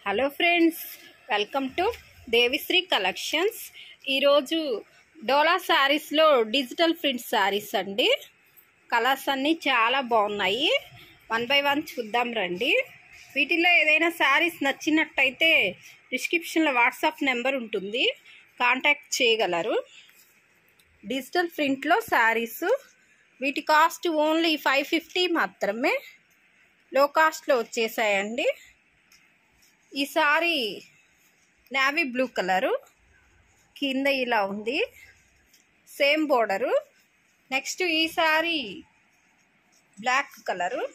Hello friends welcome to Devishree collections ఈరోజు డోలా శారీస్లో డిజిటల్ ప్రింట్ శారీస్ అండి కలర్స్ అన్నీ చాలా బాగున్నాయి వన్ బై వన్ చూద్దాం రండి వీటిల్లో ఏదైనా శారీస్ నచ్చినట్టయితే డిస్క్రిప్షన్లో వాట్సాప్ నెంబర్ ఉంటుంది కాంటాక్ట్ చేయగలరు డిజిటల్ ప్రింట్లో శారీస్ వీటి కాస్ట్ ఓన్లీ ఫైవ్ ఫిఫ్టీ మాత్రమే లో కాస్ట్లో వచ్చేసాయండి ఈ సారీ నావీ బ్లూ కలరు కింద ఇలా ఉంది సేమ్ బోర్డరు నెక్స్ట్ ఈ సారీ బ్లాక్ కలరు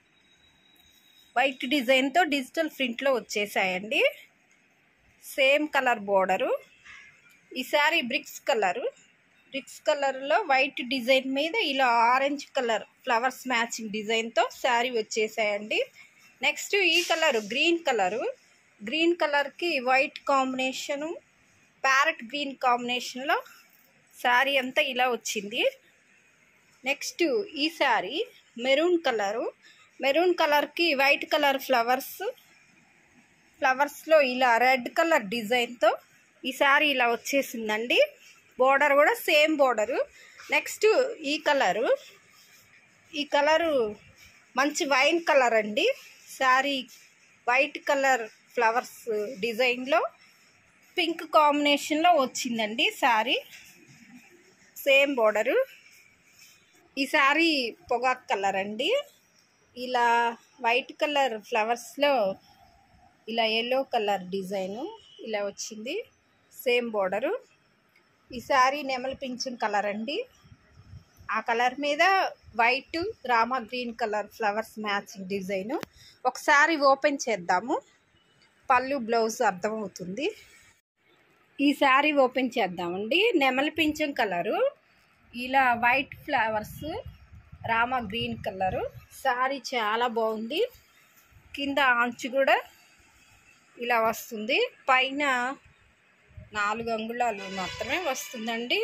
వైట్ డిజైన్తో డిజిటల్ ప్రింట్లో వచ్చేసాయండి సేమ్ కలర్ బోర్డరు ఈ సారీ బ్రిక్స్ కలరు బ్రిక్స్ కలర్లో వైట్ డిజైన్ మీద ఇలా ఆరెంజ్ కలర్ ఫ్లవర్స్ మ్యాచింగ్ డిజైన్తో శారీ వచ్చేసాయండి నెక్స్ట్ ఈ కలరు గ్రీన్ కలరు గ్రీన్ కలర్కి వైట్ కాంబినేషను ప్యారెట్ గ్రీన్ కాంబినేషన్లో శారీ అంతా ఇలా వచ్చింది నెక్స్ట్ ఈ శారీ మెరూన్ కలరు మెరూన్ కలర్కి వైట్ కలర్ ఫ్లవర్స్ ఫ్లవర్స్లో ఇలా రెడ్ కలర్ డిజైన్తో ఈ శారీ ఇలా వచ్చేసిందండి బోర్డర్ కూడా సేమ్ బోర్డరు నెక్స్ట్ ఈ కలరు ఈ కలరు మంచి వైన్ కలర్ అండి శారీ వైట్ కలర్ ఫ్లవర్స్ డిజైన్లో పింక్ కాంబినేషన్లో వచ్చిందండి శారీ సేమ్ బోర్డరు ఈ శారీ పొగాక్ కలర్ అండి ఇలా వైట్ కలర్ ఫ్లవర్స్లో ఇలా ఎల్లో కలర్ డిజైను ఇలా వచ్చింది సేమ్ బోర్డరు ఈ శారీ నెమలి పింఛన్ కలర్ అండి ఆ కలర్ మీద వైట్ రామా green colour flowers matching design ఒకసారి ఓపెన్ చేద్దాము పళ్ళు బ్లౌజ్ అర్థమవుతుంది ఈ శారీ ఓపెన్ చేద్దామండి నెమలి పింఛం కలరు ఇలా వైట్ ఫ్లవర్స్ రామా గ్రీన్ కలరు శారీ చాలా బాగుంది కింద అంచు కూడా ఇలా వస్తుంది పైన నాలుగు అంగుళాలు మాత్రమే వస్తుందండి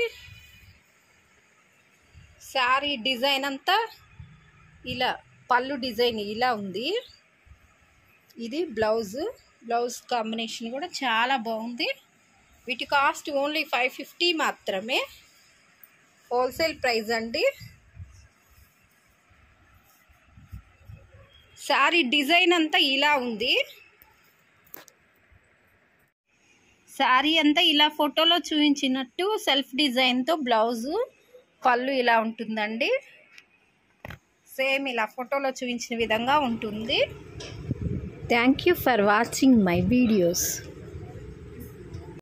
శారీ డిజైన్ అంతా ఇలా పళ్ళు డిజైన్ ఇలా ఉంది ఇది బ్లౌజ్ బ్లౌజ్ కాంబినేషన్ కూడా చాలా బాగుంది వీటి కాస్ట్ ఓన్లీ ఫైవ్ ఫిఫ్టీ మాత్రమే హోల్సేల్ ప్రైస్ అండి శారీ డిజైన్ అంతా ఇలా ఉంది శారీ అంతా ఇలా ఫోటోలో చూపించినట్టు సెల్ఫ్ డిజైన్తో బ్లౌజు పళ్ళు ఇలా ఉంటుందండి సేమ్ ఇలా ఫోటోలో చూపించిన విధంగా ఉంటుంది Thank you for watching my videos.